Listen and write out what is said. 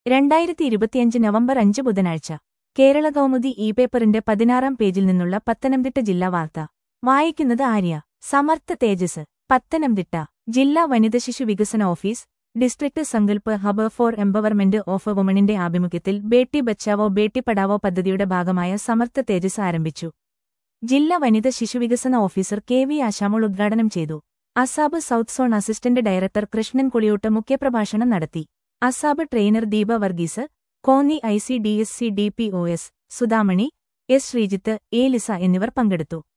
രണ്ടായിരത്തി ഇരുപത്തിയഞ്ച് നവംബർ അഞ്ച് ബുധനാഴ്ച കേരള കൗമുദി ഇ പേപ്പറിന്റെ പതിനാറാം പേജിൽ നിന്നുള്ള പത്തനംതിട്ട ജില്ലാ വാർത്ത വായിക്കുന്നത് ആര്യ സമർത്ഥ തേജസ് പത്തനംതിട്ട ജില്ലാ വനിത ശിശു വികസന office district Sankalp hub for empowerment of വുമണിന്റെ ആഭിമുഖ്യത്തിൽ ബേട്ടി ബച്ചാവോ ബേട്ടി പഠാവോ പദ്ധതിയുടെ ഭാഗമായ സമർത്ഥ തേജസ് ആരംഭിച്ചു ജില്ലാ വനിത ശിശുവികസന ഓഫീസർ കെ വി ആശാമോൾ ഉദ്ഘാടനം ചെയ്തു അസാബ് south zone assistant director Krishnan കുളിയൂട്ട് മുഖ്യപ്രഭാഷണം നടത്തി അസാബ് trainer Deepa Varghese Konni I C D S C D P O S Sudhamani S Sreejith A Lisa എന്നിവർ പങ്കെടുത്തു